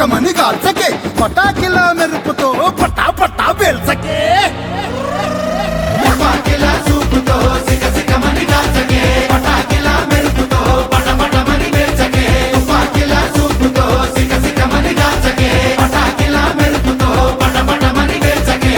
సికమని కాల్చకే పటాకిల మెరుపుతో పటా పటా పేల్చకే పటాకిల చూపుతో సిక సికమని కాల్చకే పటాకిల మెరుపుతో పటపటమని పేల్చకే తుపాకిల చూపుతో సిక సికమని కాల్చకే పటాకిల మెరుపుతో పటపటమని పేల్చకే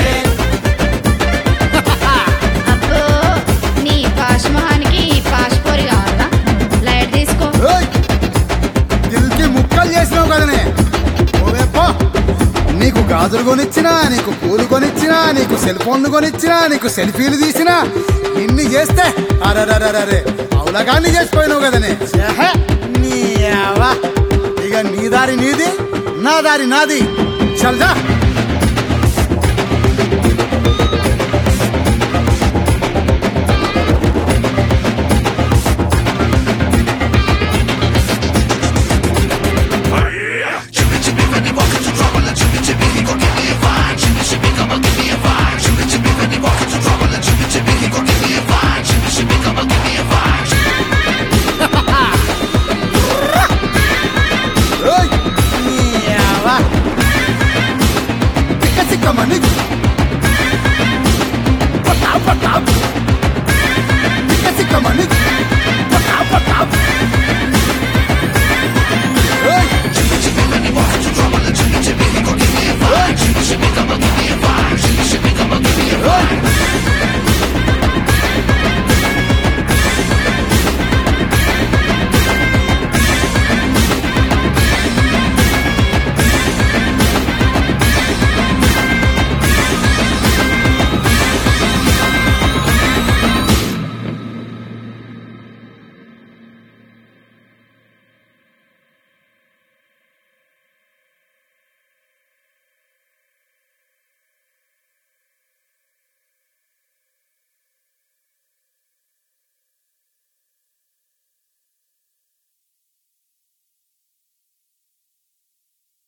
అబ్బో నీ పాష్ మొహానికి ఈ పాష్ పోరి కావాలా లైట్ తీసుకో ఏయ్! దిల్కి ముక్కలు చేసినావు కదనే ఓవే పో. నీకు గాజులు కొనిచ్చినా నీకు పూలు కొనిచ్చినా నీకు సెల్ ఫోన్లు కొనిచ్చినా నీకు సెల్ఫీలు తీసినా ఇన్ని చేస్తే అరే అవులగాన్ని చేసిపోయినావు కదనే ఛే, నీ అవ్వ. ఇక నీ దారి నీది నా దారి నాది చల్దా